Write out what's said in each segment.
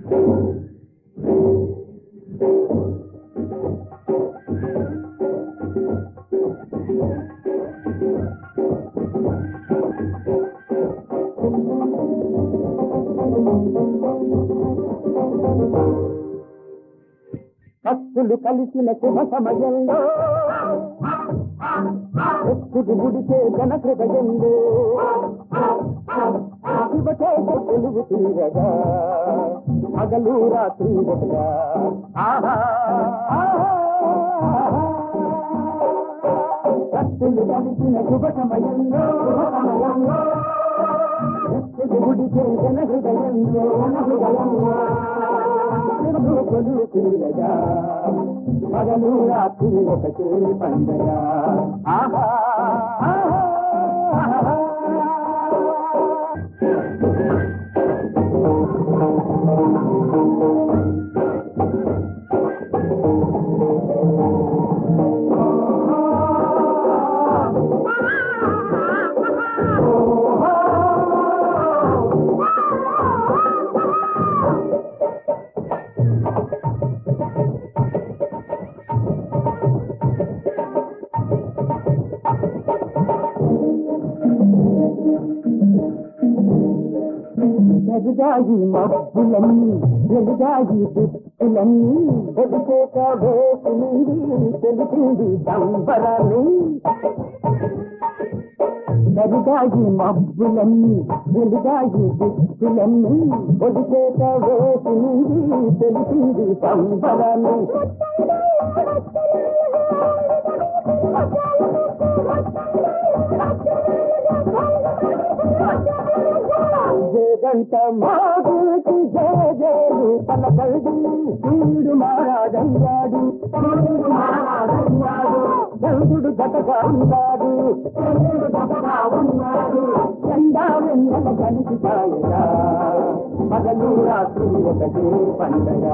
భక్తులు కలిసిన శుభ సమయంలో ఎత్తుడు గుడిచే జన హృదయంలో శివకేశ తెలుగు తీరగా పగలు రాత్రి ఒకగా ఆహా భక్తులు కలిసిన శుభ సమయంలో శుభ సమయంలో ఎత్తుడు గుడిచే జన హృదయంలో జన హృదయంలో కొలు తీరగా పగలు రాత్రి ఒకటే పండగ ఆహా ఎదుగాయి మబ్బులన్నీ ఎదుగాయి దిక్కులన్నీ ఎదుచేత వేసింది తెలిపింది దంబరాన్ని ఎదుగాయి మబ్బులన్నీ ఎదుగాయి దిక్కులన్నీ ఎదుచేత వేసింది తెలిపింది దంబరాన్ని జగంత మాగుకి జయ జయలు పలకల్ది సూర్యుడు మారాడయ్యాడు సూర్యుడు మారాడయ్యాడు చంద్రుడు గతగా ఉన్నాడు చంద్రుడు గతగా ఉన్నాడు ఎండా వెన్నెల కలిసి తాయగా పగలు రాత్రి ఒకటే పండగ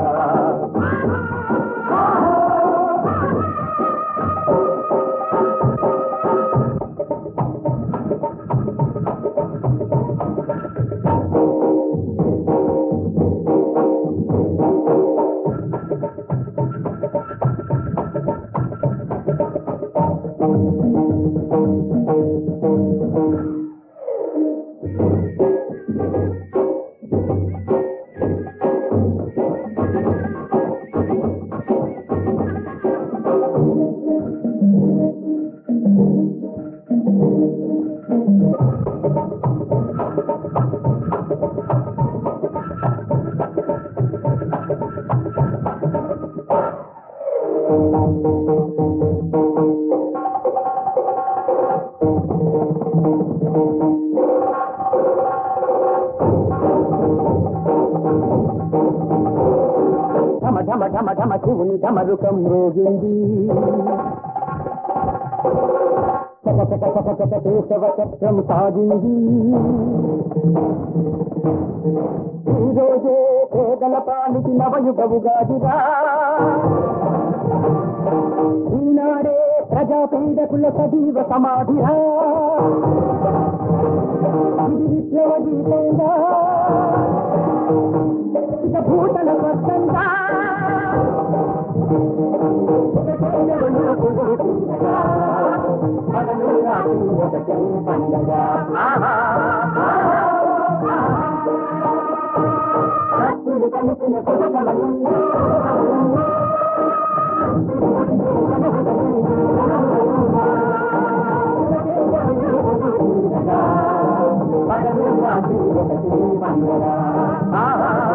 ఢమ ఢమ ఢమ ఢమ శివుని ఢమరుకం రోగింది చక చక చక చక కేశవ చక్రం సాగింది ఈ రోజే పేదల పాలికి నవయుగవుగాదిరా ఈనాడే ప్రజా పీడకుల సజీవ సమాధిరా ఇది విప్లవ గీతంగా ఇక భూతల స్వచ్ఛంగా పండుగ